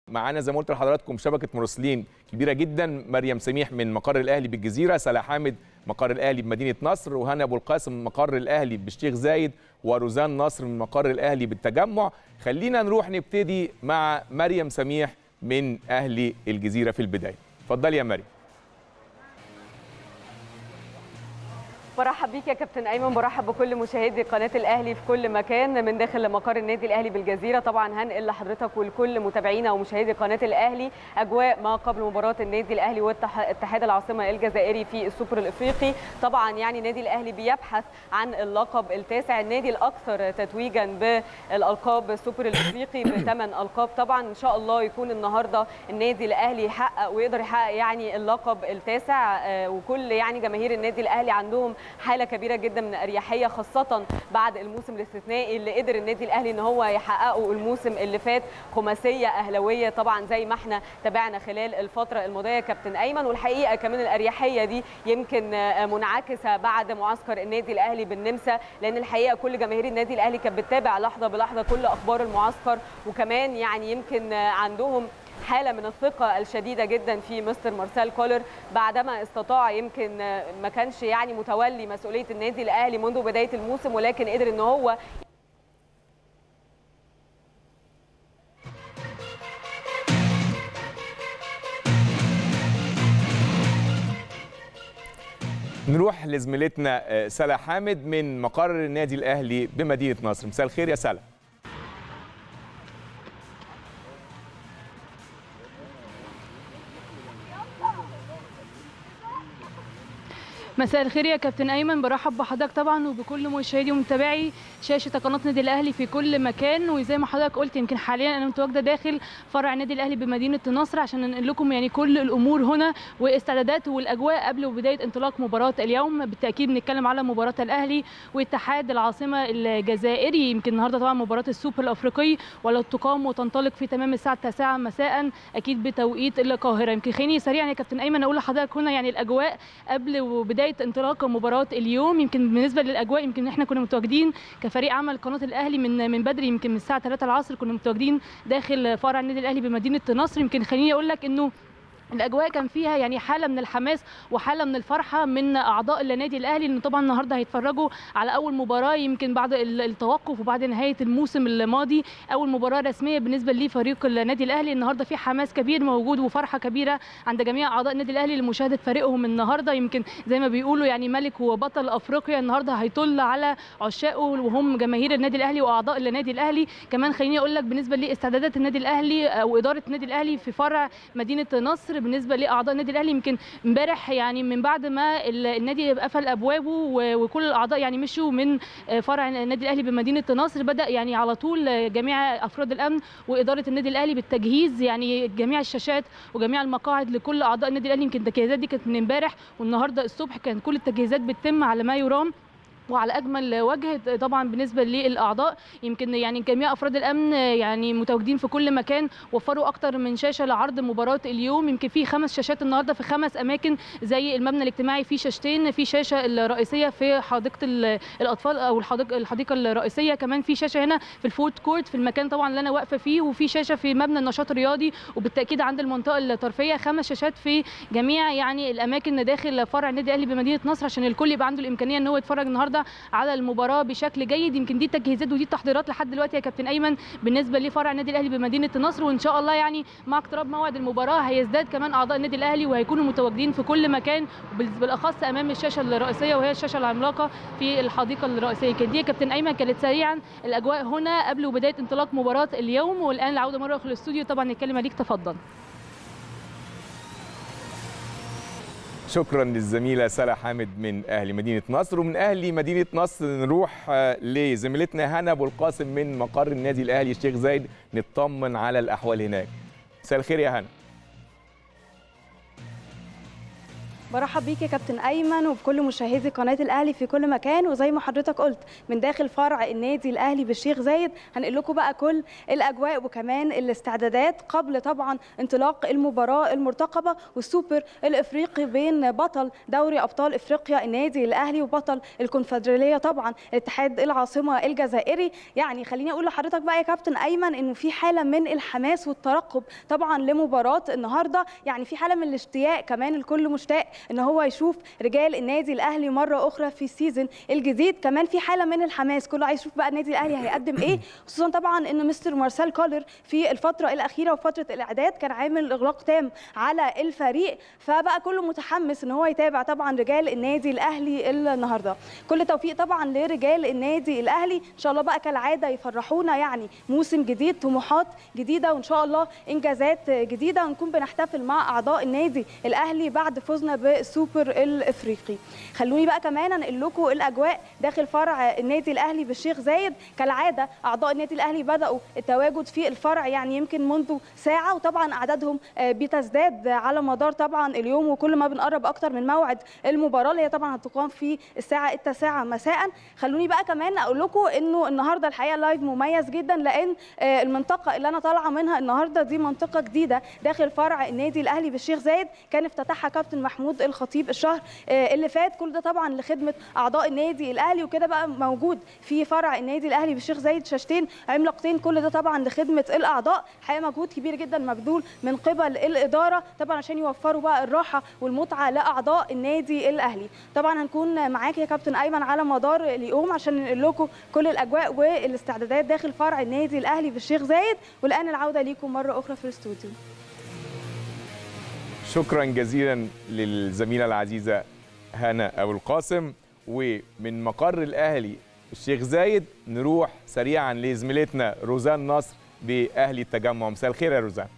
معانا زي ما قلت لحضراتكم شبكه مراسلين كبيره جدا مريم سميح من مقر الاهلي بالجزيره سلا حامد مقر الاهلي بمدينه نصر وهنا ابو القاسم مقر الاهلي بالشيخ زايد وروزان نصر من مقر الاهلي بالتجمع خلينا نروح نبتدي مع مريم سميح من اهلي الجزيره في البدايه اتفضلي يا مريم برحب بيك يا كابتن ايمن برحب بكل مشاهدي قناه الاهلي في كل مكان من داخل مقر النادي الاهلي بالجزيره طبعا هنقل لحضرتك ولكل متابعينا ومشاهدي قناه الاهلي اجواء ما قبل مباراه النادي الاهلي واتحاد العاصمه الجزائري في السوبر الافريقي طبعا يعني النادي الاهلي بيبحث عن اللقب التاسع النادي الاكثر تتويجا بالالقاب السوبر الافريقي بثمان القاب طبعا ان شاء الله يكون النهارده النادي الاهلي يحقق ويقدر يحقق يعني اللقب التاسع وكل يعني جماهير النادي الاهلي عندهم حاله كبيره جدا من الاريحيه خاصه بعد الموسم الاستثنائي اللي قدر النادي الاهلي ان هو يحققه الموسم اللي فات خماسيه اهلاويه طبعا زي ما احنا تابعنا خلال الفتره الماضيه كابتن ايمن والحقيقه كمان الاريحيه دي يمكن منعكسه بعد معسكر النادي الاهلي بالنمسا لان الحقيقه كل جماهير النادي الاهلي كانت بتتابع لحظه بلحظه كل اخبار المعسكر وكمان يعني يمكن عندهم حاله من الثقه الشديده جدا في مستر مارسيل كولر بعدما استطاع يمكن ما كانش يعني متولي مسؤوليه النادي الاهلي منذ بدايه الموسم ولكن قدر ان هو نروح لزميلتنا سلا حامد من مقر النادي الاهلي بمدينه نصر مساء الخير يا سلا مساء الخير يا كابتن ايمن برحب بحضرتك طبعا وبكل مشاهدي ومتابعي شاشه قناه نادي الاهلي في كل مكان وزي ما حضرتك قلت يمكن حاليا انا متواجده داخل فرع النادي الاهلي بمدينه نصر عشان ننقل لكم يعني كل الامور هنا واستعدادات والاجواء قبل وبدايه انطلاق مباراه اليوم بالتاكيد بنتكلم على مباراه الاهلي واتحاد العاصمه الجزائري يمكن النهارده طبعا مباراه السوبر الافريقي ولا تقام وتنطلق في تمام الساعه 9 مساء اكيد بتوقيت القاهره يمكن خليني سريعا يا كابتن ايمن اقول لحضرتك هنا يعني الاجواء قبل وبدايه بدايه انطلاق مباراه اليوم يمكن بالنسبه للاجواء يمكن احنا كنا متواجدين كفريق عمل قناه الاهلي من من بدري يمكن من الساعه 3 العصر كنا متواجدين داخل فرع النادي الاهلي بمدينه نصر يمكن خليني اقول لك انه الاجواء كان فيها يعني حاله من الحماس وحاله من الفرحه من اعضاء النادي الاهلي ان طبعا النهارده هيتفرجوا على اول مباراه يمكن بعد التوقف وبعد نهايه الموسم الماضي اول مباراه رسميه بالنسبه لفريق النادي الاهلي النهارده في حماس كبير موجود وفرحه كبيره عند جميع اعضاء النادي الاهلي لمشاهده فريقهم النهارده يمكن زي ما بيقولوا يعني ملك وبطل افريقيا النهارده هيطل على عشاقه وهم جماهير النادي الاهلي واعضاء النادي الاهلي كمان خليني اقول لك بالنسبه لاستعدادات النادي الاهلي او اداره النادي الاهلي في فرع مدينه نصر بالنسبه لاعضاء النادي الاهلي يمكن امبارح يعني من بعد ما النادي قفل ابوابه وكل الاعضاء يعني مشوا من فرع النادي الاهلي بمدينه نصر بدا يعني على طول جميع افراد الامن واداره النادي الاهلي بالتجهيز يعني جميع الشاشات وجميع المقاعد لكل اعضاء النادي الاهلي يمكن التجهيزات دي كانت من امبارح والنهارده الصبح كانت كل التجهيزات بتتم على ما يرام وعلى اجمل وجه طبعا بالنسبه للاعضاء يمكن يعني جميع افراد الامن يعني متواجدين في كل مكان وفروا اكتر من شاشه لعرض مباراه اليوم يمكن في خمس شاشات النهارده في خمس اماكن زي المبنى الاجتماعي في شاشتين في شاشه الرئيسيه في حديقه الاطفال او الحديقه الحديقه الرئيسيه كمان في شاشه هنا في الفود كورت في المكان طبعا اللي انا واقفه فيه وفي شاشه في مبنى النشاط الرياضي وبالتاكيد عند المنطقه الترفيهيه خمس شاشات في جميع يعني الاماكن داخل فرع النادي الاهلي بمدينه نصر عشان الكل يبقى عنده الامكانيه ان هو يتفرج النهارده على المباراه بشكل جيد يمكن دي التجهيزات ودي التحضيرات لحد دلوقتي يا كابتن ايمن بالنسبه لفرع النادي الاهلي بمدينه نصر وان شاء الله يعني مع اقتراب موعد المباراه هيزداد كمان اعضاء النادي الاهلي وهيكونوا متواجدين في كل مكان بالاخص امام الشاشه الرئيسيه وهي الشاشه العملاقه في الحديقه الرئيسيه كانت دي يا كابتن ايمن كانت سريعا الاجواء هنا قبل وبدايه انطلاق مباراه اليوم والان العوده مره اخرى للاستوديو طبعا الكلمه ليك تفضل شكرا للزميله سلا حامد من اهل مدينه نصر ومن اهل مدينه نصر نروح لزميلتنا هنا ابو القاسم من مقر النادي الاهلي الشيخ زايد نطمن على الاحوال هناك مساء الخير يا هنا برحب بيك يا كابتن ايمن وبكل مشاهدي قناه الاهلي في كل مكان وزي ما حضرتك قلت من داخل فرع النادي الاهلي بالشيخ زايد هنقل لكم بقى كل الاجواء وكمان الاستعدادات قبل طبعا انطلاق المباراه المرتقبه والسوبر الافريقي بين بطل دوري ابطال افريقيا النادي الاهلي وبطل الكونفدراليه طبعا الاتحاد العاصمه الجزائري يعني خليني اقول لحضرتك بقى يا كابتن ايمن انه في حاله من الحماس والترقب طبعا لمباراه النهارده يعني في حاله من الاشتياق كمان الكل مشتاق ان هو يشوف رجال النادي الاهلي مره اخرى في السيزون الجديد كمان في حاله من الحماس كله عايز يشوف بقى النادي الاهلي هيقدم ايه خصوصا طبعا ان مستر مارسيل كولر في الفتره الاخيره وفتره الاعداد كان عامل اغلاق تام على الفريق فبقى كله متحمس ان هو يتابع طبعا رجال النادي الاهلي النهارده كل توفيق طبعا لرجال النادي الاهلي ان شاء الله بقى كالعاده يفرحونا يعني موسم جديد طموحات جديده وان شاء الله انجازات جديده ونكون بنحتفل مع اعضاء النادي الاهلي بعد فوزنا بالسوبر الافريقي خلوني بقى كمان انقل لكم الاجواء داخل فرع النادي الاهلي بالشيخ زايد كالعاده اعضاء النادي الاهلي بداوا التواجد في الفرع يعني يمكن منذ ساعه وطبعا اعدادهم بتزداد على مدار طبعا اليوم وكل ما بنقرب اكتر من موعد المباراه اللي هي طبعا هتقام في الساعه التاسعه مساء خلوني بقى كمان اقول لكم انه النهارده الحقيقه لايف مميز جدا لان المنطقه اللي انا طالعه منها النهارده دي منطقه جديده داخل فرع النادي الاهلي بالشيخ زايد كان افتتحها كابتن محمود الخطيب الشهر اللي فات كل ده طبعا لخدمه اعضاء النادي الاهلي وكده بقى موجود في فرع النادي الاهلي بالشيخ زايد شاشتين عملاقتين كل ده طبعا لخدمه الاعضاء حقيقه مجهود كبير جدا مبذول من قبل الاداره طبعا عشان يوفروا بقى الراحه والمتعه لاعضاء النادي الاهلي طبعا هنكون معاك يا كابتن ايمن على مدار اليوم عشان ننقل لكم كل الاجواء والاستعدادات داخل فرع النادي الاهلي بالشيخ زايد والان العوده ليكم مره اخرى في الاستوديو شكرا جزيلا للزميله العزيزه هنا ابو القاسم ومن مقر الاهلي الشيخ زايد نروح سريعا لزميلتنا روزان نصر باهلي التجمع مساء الخير يا روزان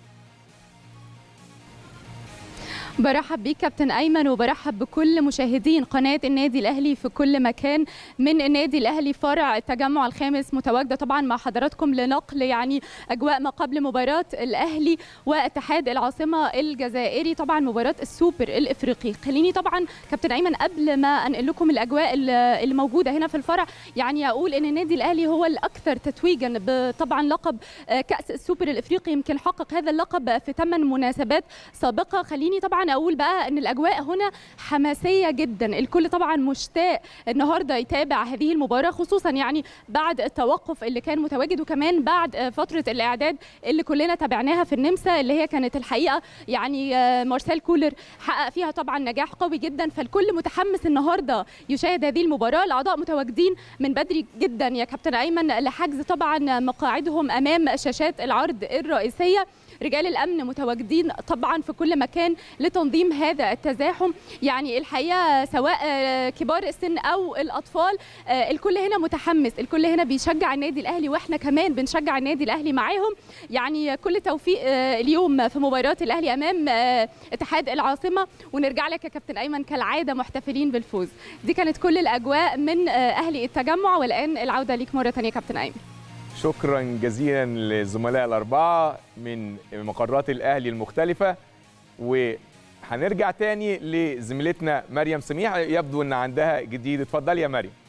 برحب بيك كابتن ايمن وبرحب بكل مشاهدين قناه النادي الاهلي في كل مكان من النادي الاهلي فرع التجمع الخامس متواجده طبعا مع حضراتكم لنقل يعني اجواء ما قبل مباراه الاهلي واتحاد العاصمه الجزائري طبعا مباراه السوبر الافريقي خليني طبعا كابتن ايمن قبل ما انقل لكم الاجواء اللي موجوده هنا في الفرع يعني اقول ان النادي الاهلي هو الاكثر تتويجا بطبعا لقب كاس السوبر الافريقي يمكن حقق هذا اللقب في ثمان مناسبات سابقه خليني طبعا اقول بقى ان الاجواء هنا حماسيه جدا الكل طبعا مشتاق النهارده يتابع هذه المباراه خصوصا يعني بعد التوقف اللي كان متواجد وكمان بعد فتره الاعداد اللي كلنا تابعناها في النمسا اللي هي كانت الحقيقه يعني مارسيل كولر حقق فيها طبعا نجاح قوي جدا فالكل متحمس النهارده يشاهد هذه المباراه الاعضاء متواجدين من بدري جدا يا كابتن ايمن لحجز طبعا مقاعدهم امام شاشات العرض الرئيسيه رجال الامن متواجدين طبعا في كل مكان لتنظيم هذا التزاحم يعني الحقيقه سواء كبار السن او الاطفال الكل هنا متحمس الكل هنا بيشجع النادي الاهلي واحنا كمان بنشجع النادي الاهلي معاهم يعني كل توفيق اليوم في مباراه الاهلي امام اتحاد العاصمه ونرجع لك يا كابتن ايمن كالعاده محتفلين بالفوز دي كانت كل الاجواء من اهلي التجمع والان العوده ليك مره ثانيه كابتن ايمن شكرا جزيلا للزملاء الأربعة من مقرات الأهلي المختلفة وهنرجع تاني لزميلتنا مريم سميح يبدو أن عندها جديد اتفضلي يا مريم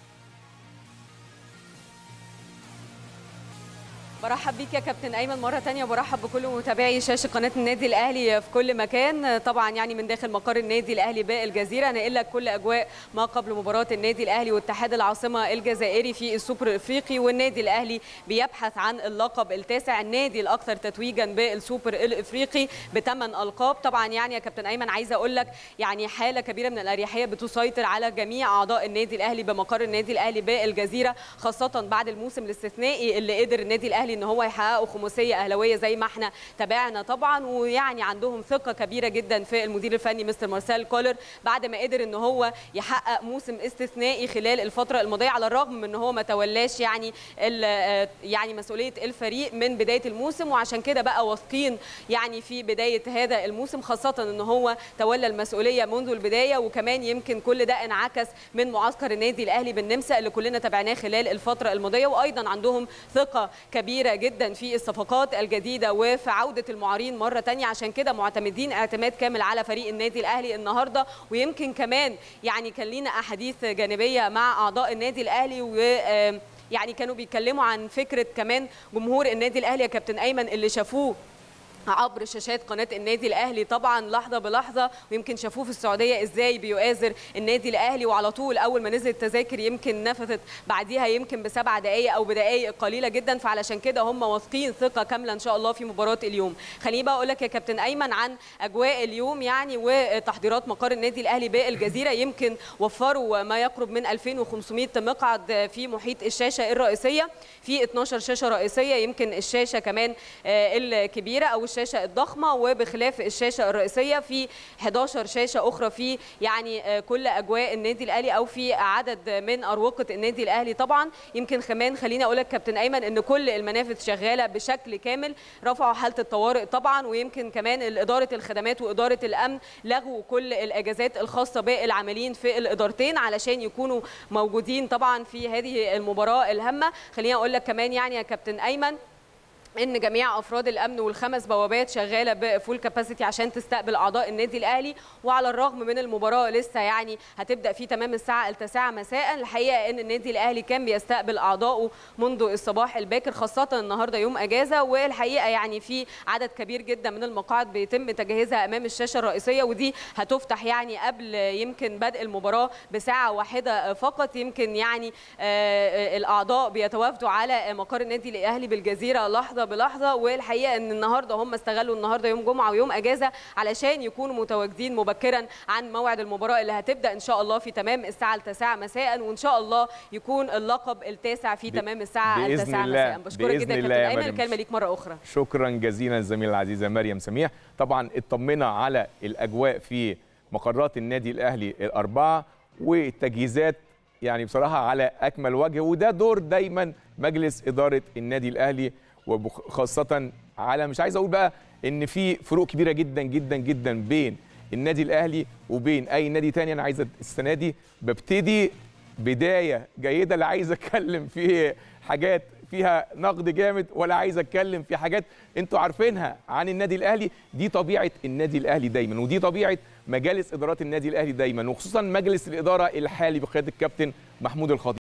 برحب بيك يا كابتن ايمن مره ثانيه وبرحب بكل متابعي شاشه قناه النادي الاهلي في كل مكان طبعا يعني من داخل مقر النادي الاهلي بالجزيره نقل لك كل اجواء ما قبل مباراه النادي الاهلي واتحاد العاصمه الجزائري في السوبر الافريقي والنادي الاهلي بيبحث عن اللقب التاسع النادي الاكثر تتويجا بالسوبر الافريقي بثمان القاب طبعا يعني يا كابتن ايمن عايزه اقول لك يعني حاله كبيره من الاريحيه بتسيطر على جميع اعضاء النادي الاهلي بمقر النادي الاهلي بالجزيره خاصه بعد الموسم الاستثنائي اللي قدر النادي الاهلي ان هو يحققوا خماسيه اهلاويه زي ما احنا تابعنا طبعا ويعني عندهم ثقه كبيره جدا في المدير الفني مستر مارسيل كولر بعد ما قدر ان هو يحقق موسم استثنائي خلال الفتره الماضيه على الرغم من ان هو ما تولاش يعني يعني مسؤوليه الفريق من بدايه الموسم وعشان كده بقى واثقين يعني في بدايه هذا الموسم خاصه ان هو تولى المسؤوليه منذ البدايه وكمان يمكن كل ده انعكس من معسكر النادي الاهلي بالنمسا اللي كلنا تابعناه خلال الفتره الماضيه وايضا عندهم ثقه كبيره كبيره جدا في الصفقات الجديده وفي عوده المعارين مره تانية عشان كده معتمدين اعتماد كامل على فريق النادي الاهلي النهارده ويمكن كمان يعني كان لينا احاديث جانبيه مع اعضاء النادي الاهلي و يعني كانوا بيتكلموا عن فكره كمان جمهور النادي الاهلي يا كابتن ايمن اللي شافوه عبر شاشات قناه النادي الاهلي طبعا لحظه بلحظه ويمكن شافوه في السعوديه ازاي بيؤازر النادي الاهلي وعلى طول اول ما نزلت التذاكر يمكن نفذت بعديها يمكن بسبع دقائق او بدقائق قليله جدا فعلشان كده هم واثقين ثقه كامله ان شاء الله في مباراه اليوم خليني بقى اقول لك يا كابتن ايمن عن اجواء اليوم يعني وتحضيرات مقر النادي الاهلي بالجزيره يمكن وفروا ما يقرب من 2500 مقعد في محيط الشاشه الرئيسيه في 12 شاشه رئيسيه يمكن الشاشه كمان الكبيره او الشاشه الضخمه وبخلاف الشاشه الرئيسيه في 11 شاشه اخرى في يعني كل اجواء النادي الاهلي او في عدد من اروقه النادي الاهلي طبعا يمكن كمان خليني اقول لك كابتن ايمن ان كل المنافذ شغاله بشكل كامل رفعوا حاله الطوارئ طبعا ويمكن كمان اداره الخدمات واداره الامن لغوا كل الاجازات الخاصه بالعاملين في الادارتين علشان يكونوا موجودين طبعا في هذه المباراه الهامه خليني اقول لك كمان يعني يا كابتن ايمن ان جميع افراد الامن والخمس بوابات شغاله بفول كاباسيتي عشان تستقبل اعضاء النادي الاهلي وعلى الرغم من المباراه لسه يعني هتبدا في تمام الساعه التاسعه مساء الحقيقه ان النادي الاهلي كان بيستقبل اعضائه منذ الصباح الباكر خاصه النهارده يوم اجازه والحقيقه يعني في عدد كبير جدا من المقاعد بيتم تجهيزها امام الشاشه الرئيسيه ودي هتفتح يعني قبل يمكن بدء المباراه بساعه واحده فقط يمكن يعني آه الاعضاء بيتوافدوا على مقر النادي الاهلي بالجزيره لحظه بلحظه والحقيقه ان النهارده هم استغلوا النهارده يوم جمعه ويوم اجازه علشان يكونوا متواجدين مبكرا عن موعد المباراه اللي هتبدا ان شاء الله في تمام الساعه التاسعه مساء وان شاء الله يكون اللقب التاسع في تمام الساعه بإذن التاسعه الله. مساء بشكرك بإذن جدا يا الله كابتن يا ايمن مريم. الكلمه ليك مره اخرى شكرا جزيلا الزميله العزيزه مريم سميح طبعا اطمنا على الاجواء في مقرات النادي الاهلي الاربعه والتجهيزات يعني بصراحه على اكمل وجه وده دور دايما مجلس اداره النادي الاهلي وخاصه على مش عايز اقول بقى ان في فروق كبيره جدا جدا جدا بين النادي الاهلي وبين اي نادي تاني انا عايز السنه دي ببتدي بدايه جيده لا عايز اتكلم في حاجات فيها نقد جامد ولا عايز اتكلم في حاجات انتوا عارفينها عن النادي الاهلي دي طبيعه النادي الاهلي دايما ودي طبيعه مجالس ادارات النادي الاهلي دايما وخصوصا مجلس الاداره الحالي بقياده الكابتن محمود الخطيب